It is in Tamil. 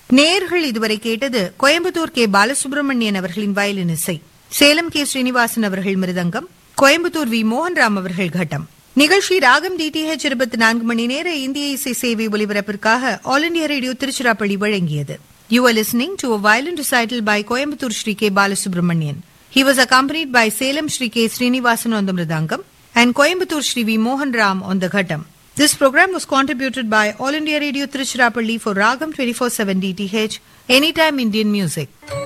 நேர்கள் இதுவரை கேட்டது கோயம்புத்தூர் கே பாலசுப்ரமணியன் அவர்களின் வயலின் இசை சேலம் கே ஸ்ரீனிவாசன் அவர்கள் மிருதங்கம் கோயம்புத்தூர் வி மோகன்ராம் அவர்கள் கட்டம் நிகழ்ச்சி ராகம் டிடிஹெச் இருபத்தி நான்கு மணி நேர இந்திய இசை சேவை ஒலிபரப்பிற்காக ஆல் இண்டியா ரேடியோ திருச்சிராப்பள்ளி வழங்கியது you are listening to a violin recital by Coimbatore Shri K Balasubramanian He was accompanied by Salem Sri K. Srinivasan on the Mridangam and Coimbatore Sri V. Mohan Ram on the Ghatam. This program was contributed by All India Radio Tiruchirappalli for Ragam 24-7 DTH, Anytime Indian Music.